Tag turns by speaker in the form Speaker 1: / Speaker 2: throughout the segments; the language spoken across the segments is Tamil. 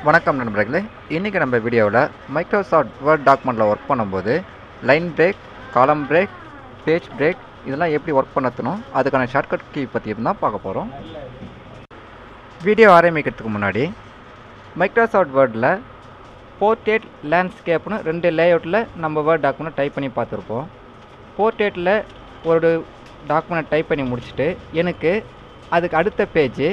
Speaker 1: வணக்கம் நண்பர்களே இன்றைக்கி நம்ம வீடியோவில் மைக்ரோசாஃப்ட் வேர்ட் டாக்குமெண்ட்டில் ஒர்க் பண்ணும்போது line break column break page break இதெல்லாம் எப்படி ஒர்க் பண்ணத்தணும் அதுக்கான ஷார்ட்கட் கீ பற்றி தான் பார்க்க போகிறோம் வீடியோ ஆரம்பிக்கிறதுக்கு முன்னாடி மைக்ரோசாஃப்ட் வேர்டில் போர்ட்ரேட் லேண்ட்ஸ்கேப்னு ரெண்டு லேஅவுட்டில் நம்ம வேர்ட் டாக்குமெண்ட் டைப் பண்ணி பார்த்துருப்போம் போர்ட்ரேட்டில் ஒரு டாக்குமெண்ட் டைப் பண்ணி முடிச்சுட்டு எனக்கு அதுக்கு அடுத்த பேஜ்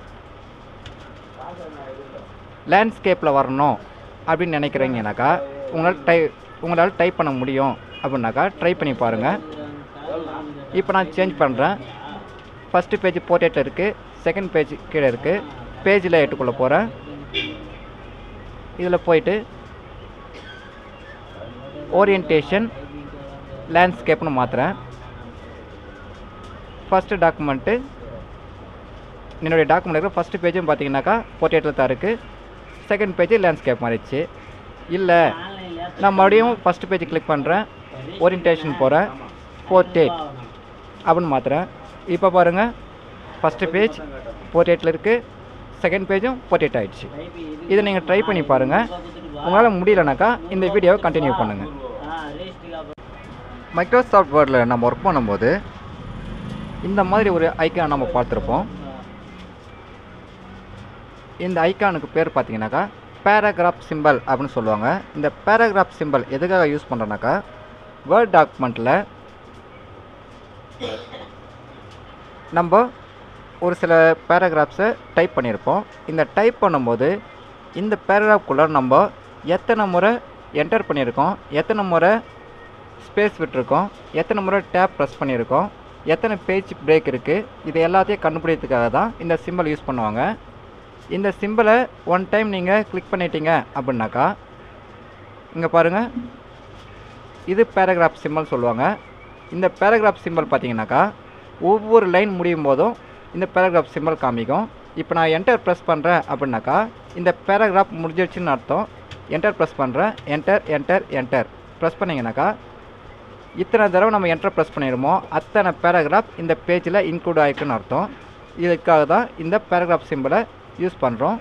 Speaker 1: லேண்ட்ஸ்கேப்பில் வரணும் அப்படின்னு நினைக்கிறீங்கனாக்கா உங்களால் டை உங்களால் டைப் பண்ண முடியும் அப்படின்னாக்கா ட்ரை பண்ணி பாருங்கள் இப்போ நான் சேஞ்ச் பண்ணுறேன் ஃபஸ்ட்டு பேஜ் போர்ட்ரேட்டில் இருக்குது செகண்ட் பேஜ் கீழே இருக்குது பேஜில் எட்டுக்குள்ளே போகிறேன் இதில் போயிட்டு ஓரியன்டேஷன் லேண்ட்ஸ்கேப்னு மாற்றுறேன் ஃபஸ்ட்டு டாக்குமெண்ட்டு என்னுடைய டாக்குமெண்ட் ஃபஸ்ட்டு பேஜும் பார்த்தீங்கன்னாக்கா போர்ட்ரேட்டில் தான் இருக்குது செகண்ட் பேஜ் லேண்ட்ஸ்கேப் மாறிடுச்சு இல்லை நான் மறுபடியும் ஃபஸ்ட்டு பேஜ் கிளிக் பண்ணுறேன் ஓரியன்டேஷன் போகிறேன் போர்ட்ரேட் அப்படின்னு மாற்றுறேன் இப்போ பாருங்கள் ஃபஸ்ட்டு பேஜ் போர்ட்ரேட்டில் இருக்குது செகண்ட் பேஜும் போர்ட்ரேட் ஆகிடுச்சு இதை நீங்கள் ட்ரை பண்ணி பாருங்கள் உங்களால் முடியலனாக்கா இந்த வீடியோவை கண்டினியூ பண்ணுங்கள் மைக்ரோசாஃப்ட் வேர்டில் நம்ம ஒர்க் பண்ணும்போது இந்த மாதிரி ஒரு ஐக்கான் நம்ம பார்த்துருப்போம் இந்த ஐக்கானுக்கு பேர் பார்த்தீங்கன்னாக்கா பேராகிராஃப் சிம்பல் அப்படின்னு சொல்லுவாங்க இந்த பேராகிராஃப் சிம்பல் எதுக்காக யூஸ் பண்ணுறோன்னாக்கா வேர்ட் டாக்குமெண்ட்டில் நம்ம ஒரு சில பேராகிராஃப்ஸை டைப் பண்ணியிருப்போம் இந்த டைப் பண்ணும்போது இந்த பேராகிராஃப்குள்ளே நம்ம எத்தனை முறை என்டர் பண்ணியிருக்கோம் எத்தனை முறை ஸ்பேஸ் விட்டுருக்கோம் எத்தனை முறை டேப் ப்ரெஸ் பண்ணியிருக்கோம் எத்தனை பேஜ் பிரேக் இருக்குது இது எல்லாத்தையும் கண்டுபிடிக்கிறதுக்காக தான் இந்த சிம்பிள் யூஸ் பண்ணுவாங்க இந்த சிம்பிளை ஒன் டைம் நீங்கள் கிளிக் பண்ணிட்டீங்க அப்படின்னாக்கா இங்கே பாருங்கள் இது பேராகிராஃப் சிம்பிள் சொல்லுவாங்க இந்த பேராகிராஃப் சிம்பிள் பார்த்தீங்கன்னாக்கா ஒவ்வொரு லைன் முடியும் போதும் இந்த பேராகிராஃப் சிம்பிள் காமிக்கும் இப்போ நான் என்டர் ப்ரெஸ் பண்ணுறேன் அப்படின்னாக்கா இந்த பேராகிராஃப் முடிஞ்சிடுச்சுன்னு அர்த்தம் என்டர் ப்ரெஸ் பண்ணுறேன் என்டர் என்டர் என்டர் ப்ரெஸ் பண்ணிங்கனாக்கா இத்தனை தடவை நம்ம என்டர் ப்ரெஸ் பண்ணிடுமோ அத்தனை பேராகிராஃப் இந்த பேஜில் இன்க்ளூட் ஆகிருக்குன்னு அர்த்தம் இதுக்காக தான் இந்த பேராகிராஃப் சிம்பிளை யூஸ் பண்ணுறோம்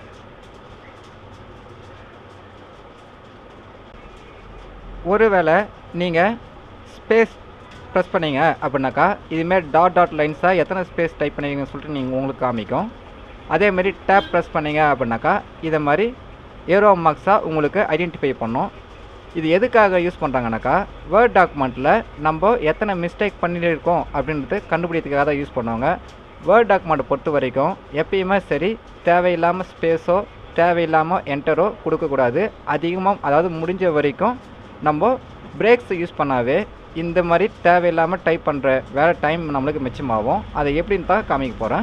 Speaker 1: ஒருவேளை நீங்கள் ஸ்பேஸ் ப்ரெஸ் பண்ணீங்க அப்படின்னாக்கா இதுமாரி டாட் டாட் லைன்ஸாக எத்தனை ஸ்பேஸ் டைப் பண்ணீங்கன்னு சொல்லிட்டு நீங்கள் உங்களுக்கு காமிக்கும் அதேமாரி டேப் ப்ரெஸ் பண்ணீங்க அப்படின்னாக்கா இதை மாதிரி ஏரோ மார்க்ஸாக உங்களுக்கு ஐடென்டிஃபை பண்ணும் இது எதுக்காக யூஸ் பண்ணுறாங்கனாக்கா வேர்ட் டாக்குமெண்ட்டில் நம்ம எத்தனை மிஸ்டேக் பண்ணியிருக்கோம் அப்படின்றது கண்டுபிடிக்கிறதுக்காக தான் யூஸ் பண்ணுவாங்க வேர்ட் டாக்குமெண்ட்டை பொறுத்த வரைக்கும் எப்பயுமே சரி தேவையில்லாமல் ஸ்பேஸோ தேவையில்லாமல் என்டரோ கொடுக்கக்கூடாது அதிகமாக அதாவது முடிஞ்ச வரைக்கும் நம்ம பிரேக்ஸ் யூஸ் பண்ணாவே இந்த மாதிரி தேவையில்லாமல் டைப் பண்ணுற வேறு டைம் நம்மளுக்கு மிச்சமாகும் அதை எப்படின்னு தான் காமிக்க போகிறேன்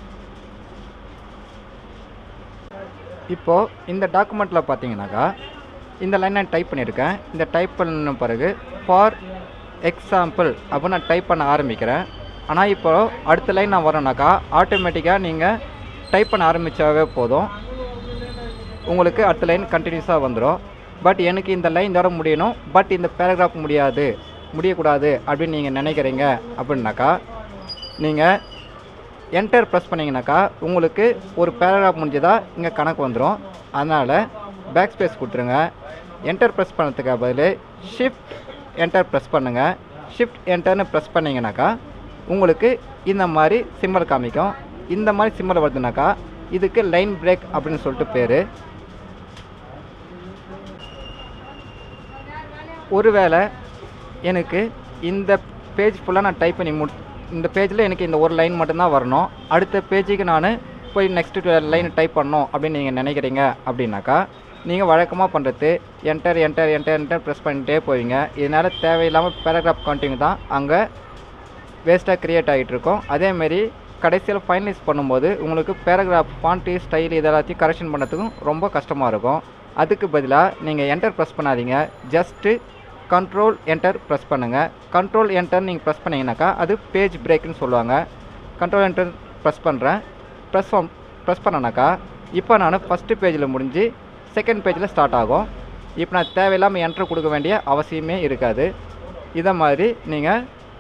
Speaker 1: இப்போது இந்த டாக்குமெண்ட்டில் பார்த்தீங்கன்னாக்கா இந்த லைன் நான் டைப் பண்ணியிருக்கேன் இந்த டைப் பண்ண பிறகு ஃபார் எக்ஸாம்பிள் அப்படின்னு நான் டைப் பண்ண ஆரம்பிக்கிறேன் ஆனால் இப்போ அடுத்த லைன் நான் வரேனாக்கா ஆட்டோமேட்டிக்காக நீங்கள் டைப் பண்ண ஆரம்பித்தாவே போதும் உங்களுக்கு அடுத்த லைன் கண்டினியூஸாக வந்துடும் பட் எனக்கு இந்த லைன் தர முடியணும் பட் இந்த பேராகிராஃப் முடியாது முடியக்கூடாது அப்படின்னு நீங்கள் நினைக்கிறீங்க அப்படின்னாக்கா நீங்கள் என்டர் ப்ரெஸ் பண்ணிங்கனாக்கா உங்களுக்கு ஒரு பேராகிராஃப் முடிஞ்சதா இங்கே கணக்கு வந்துடும் அதனால் பேக் ஸ்பேஸ் கொடுத்துருங்க என்டர் ப்ரெஸ் பண்ணதுக்கு பதில் ஷிஃப்ட் என்டர் ப்ரெஸ் பண்ணுங்கள் ஷிஃப்ட் என்டர்னு ப்ரெஸ் பண்ணிங்கனாக்கா உங்களுக்கு இந்த மாதிரி சிம்பிள் காமிக்கும் இந்த மாதிரி சிம்பிள் வருதுனாக்கா இதுக்கு லைன் பிரேக் அப்படின்னு சொல்லிட்டு பேர் ஒருவேளை எனக்கு இந்த பேஜ் ஃபுல்லாக நான் டைப் பண்ணி முடி இந்த பேஜில் எனக்கு இந்த ஒரு லைன் மட்டும்தான் வரணும் அடுத்த பேஜுக்கு நான் போய் நெக்ஸ்ட்டு லைன் டைப் பண்ணணும் அப்படின்னு நீங்கள் நினைக்கிறீங்க அப்படின்னாக்கா நீங்கள் வழக்கமாக பண்ணுறது enter enter enter enter press பண்ணிட்டே போவீங்க இதனால் தேவையில்லாமல் பேராகிராஃப் கண்டிங் தான் அங்கே வேஸ்ட்டாக க்ரியேட் ஆகிட்டு இருக்கும் அதேமாரி கடைசியில் ஃபைனலைஸ் பண்ணும்போது உங்களுக்கு பேராகிராஃப் ஃபாண்ட்டு ஸ்டைல் இது எல்லாத்தையும் கரெக்ஷன் பண்ணுறதுக்கும் ரொம்ப கஷ்டமாக இருக்கும் அதுக்கு பதிலாக நீங்கள் என்டர் ப்ரெஸ் பண்ணாதீங்க ஜஸ்ட்டு கண்ட்ரோல் என்டர் ப்ரெஸ் பண்ணுங்கள் கண்ட்ரோல் என்டர் நீங்கள் ப்ரெஸ் பண்ணிங்கனாக்கா அது பேஜ் பிரேக்குன்னு சொல்லுவாங்க கண்ட்ரோல் என்டர் ப்ரெஸ் பண்ணுறேன் ப்ரெஸ் ப்ரெஸ் பண்ணனாக்கா இப்போ நான் ஃபஸ்ட்டு பேஜில் முடிஞ்சு செகண்ட் பேஜில் ஸ்டார்ட் ஆகும் இப்போ நான் தேவையில்லாமல் என்ட்ரு கொடுக்க வேண்டிய அவசியமே இருக்காது இதை மாதிரி நீங்கள்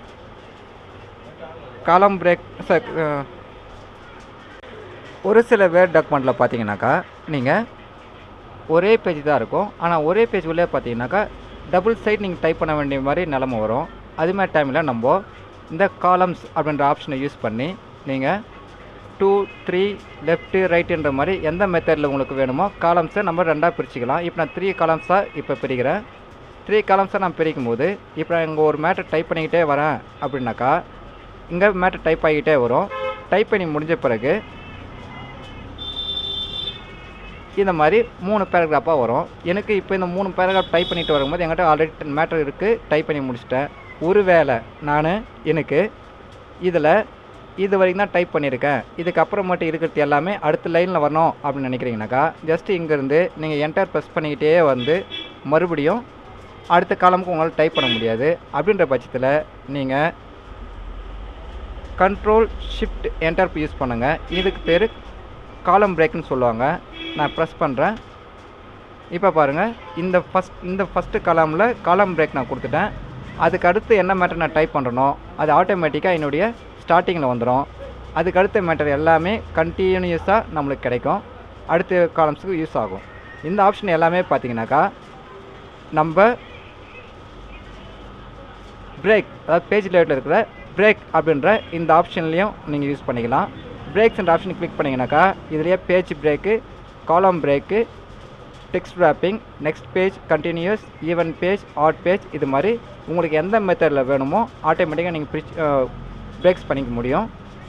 Speaker 1: காலம் பிரேக் ஒரு சில வேர்ட் டாக்குமெண்ட்டில் பார்த்தீங்கன்னாக்கா நீங்கள் ஒரே பேஜ் தான் இருக்கும் ஆனால் ஒரே பேஜ் உள்ளே பார்த்தீங்கன்னாக்கா டபுள் சைட் நீங்கள் டைப் பண்ண வேண்டிய மாதிரி நிலமை வரும் அது மாதிரி டைமில் நம்ம இந்த காலம்ஸ் அப்படின்ற ஆப்ஷனை யூஸ் பண்ணி நீங்கள் டூ த்ரீ லெஃப்ட்டு ரைட்டுன்ற மாதிரி எந்த மெத்தடில் உங்களுக்கு வேணுமோ காலம்ஸை நம்ம ரெண்டாக பிரிச்சுக்கலாம் இப்போ நான் த்ரீ காலம்ஸாக இப்போ பிரிக்கிறேன் த்ரீ காலம்ஸாக நான் பிரிக்கும் போது இப்போ நான் இங்கே ஒரு மேட்டர் டைப் பண்ணிக்கிட்டே வரேன் அப்படின்னாக்கா இங்கே மேட்டர் டைப் ஆகிக்கிட்டே வரும் டைப் பண்ணி முடிஞ்ச பிறகு இந்த மாதிரி மூணு பேராகிராஃபாக வரும் எனக்கு இப்போ இந்த மூணு பேராகிராஃப் டைப் பண்ணிட்டு வரும்போது என்கிட்ட ஆல்ரெடி மேட்டர் இருக்குது டைப் பண்ணி முடிச்சிட்டேன் ஒருவேளை நான் எனக்கு இதில் இது வரைக்கும் தான் டைப் பண்ணியிருக்கேன் இதுக்கப்புறம் மட்டும் இருக்கிறது எல்லாமே அடுத்த லைனில் வரணும் அப்படின்னு நினைக்கிறீங்கனாக்கா ஜஸ்ட் இங்கேருந்து நீங்கள் என்டர் ப்ரெஸ் பண்ணிக்கிட்டே வந்து மறுபடியும் அடுத்த காலமுக்கு உங்களால் டைப் பண்ண முடியாது அப்படின்ற பட்சத்தில் நீங்கள் கண்ட்ரோல் ஷிஃப்ட் என்டர் யூஸ் பண்ணுங்கள் இதுக்கு பேர் காலம் பிரேக்னு சொல்லுவாங்க நான் ப்ரெஸ் பண்ணுறேன் இப்போ பாருங்கள் இந்த ஃபஸ்ட் இந்த ஃபஸ்ட்டு காலமில் காலம் பிரேக் நான் கொடுத்துட்டேன் அதுக்கு அடுத்து என்ன மேட்டர் நான் டைப் பண்ணுறனோ அது ஆட்டோமேட்டிக்காக என்னுடைய ஸ்டார்டிங்கில் வந்துடும் அதுக்கு அடுத்த மேட்டர் எல்லாமே கண்டினியூஸாக நம்மளுக்கு கிடைக்கும் அடுத்த காலம்ஸுக்கு யூஸ் ஆகும் இந்த ஆப்ஷன் எல்லாமே பார்த்தீங்கன்னாக்கா நம்ம பிரேக் அதாவது பேஜ் லேட்டில் இருக்கிற பிரேக் அப்படின்ற இந்த ஆப்ஷன்லேயும் நீங்கள் யூஸ் பண்ணிக்கலாம் பிரேக்ஸ்ன்ற ஆப்ஷன் கிளிக் பண்ணிங்கனாக்கா இதுலேயே page break column break text wrapping next page continuous even page odd page இது மாதிரி உங்களுக்கு எந்த மெத்தடில் வேணுமோ ஆட்டோமேட்டிக்காக நீங்கள் பிரிச் பிரேக்ஸ் பண்ணிக்க முடியும்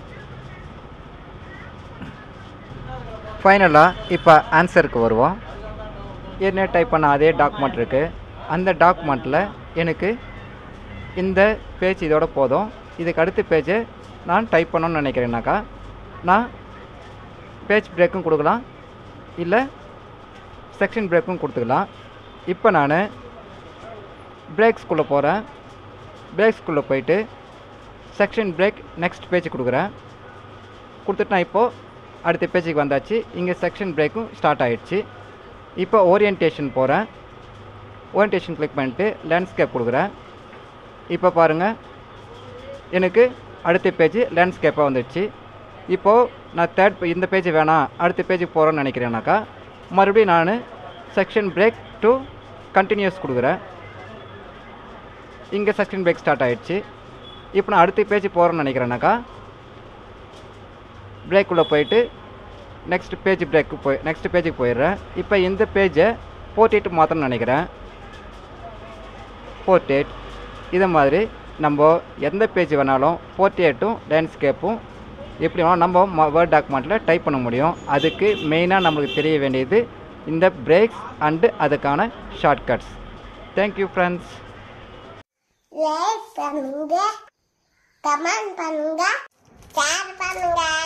Speaker 1: ஃபைனலாக இப்போ ஆன்சருக்கு வருவோம் ஏற்கனவே டைப் பண்ண அதே டாக்குமெண்ட் இருக்குது அந்த டாக்குமெண்ட்டில் எனக்கு இந்த பேஜ் இதோட போதும் இதுக்கு அடுத்த பேஜை நான் டைப் பண்ணணும்னு நினைக்கிறேன்னாக்கா நான் பேஜ் பிரேக்கும் கொடுக்கலாம் இல்லை செக்ஷன் பிரேக்கும் கொடுத்துக்கலாம் இப்போ நான் பிரேக்ஸ்குள்ளே போகிறேன் பிரேக்ஸ்குள்ளே போயிட்டு செக்ஷன் பிரேக் நெக்ஸ்ட் பேஜ் கொடுக்குறேன் கொடுத்துட்டு நான் இப்போது அடுத்த பேஜுக்கு வந்தாச்சு இங்கே செக்ஷன் பிரேக்கும் ஸ்டார்ட் ஆகிடுச்சு இப்போ ஓரியன்டேஷன் போகிறேன் ஓரியன்டேஷன் கிளிக் பண்ணிட்டு லேண்ட்ஸ்கேப் கொடுக்குறேன் இப்போ பாருங்கள் எனக்கு அடுத்த பேஜ் லேண்ட்ஸ்கேப்பாக வந்துடுச்சு இப்போது நான் தேர்ட் இந்த பேஜ் வேணாம் அடுத்த பேஜுக்கு போகிறேன்னு நினைக்கிறேன்னாக்கா மறுபடியும் நான் செக்ஷன் பிரேக் டு கண்டினியூஸ் கொடுக்குறேன் இங்கே செக்ஷன் பிரேக் ஸ்டார்ட் ஆகிடுச்சு இப்போ நான் அடுத்த பேஜ் போகிறேன்னு நினைக்கிறேன்னாக்கா பிரேக்குள்ளே போயிட்டு நெக்ஸ்ட் பேஜ் பிரேக்கு போய் நெக்ஸ்ட் பேஜுக்கு போயிடுறேன் இப்போ இந்த பேஜை போர்ட்ரேட் மாற்றணும்னு நினைக்கிறேன் போர்ட்ரேட் இதை மாதிரி நம்ம எந்த பேஜ் வேணாலும் போர்ட்ரேட்டும் லேண்ட்ஸ்கேப்பும் எப்படி வேணாலும் நம்ம வேர்ட் டாக்குமெண்ட்டில் டைப் பண்ண முடியும் அதுக்கு மெயினாக நம்மளுக்கு தெரிய வேண்டியது இந்த பிரேக்ஸ் அண்டு அதுக்கான ஷார்ட்கட்ஸ் தேங்க்யூ ஃப்ரெண்ட்ஸ்
Speaker 2: லைக் பண்ணுங்க கமெண்ட் பண்ணுங்க ஷேர் பண்ணுங்க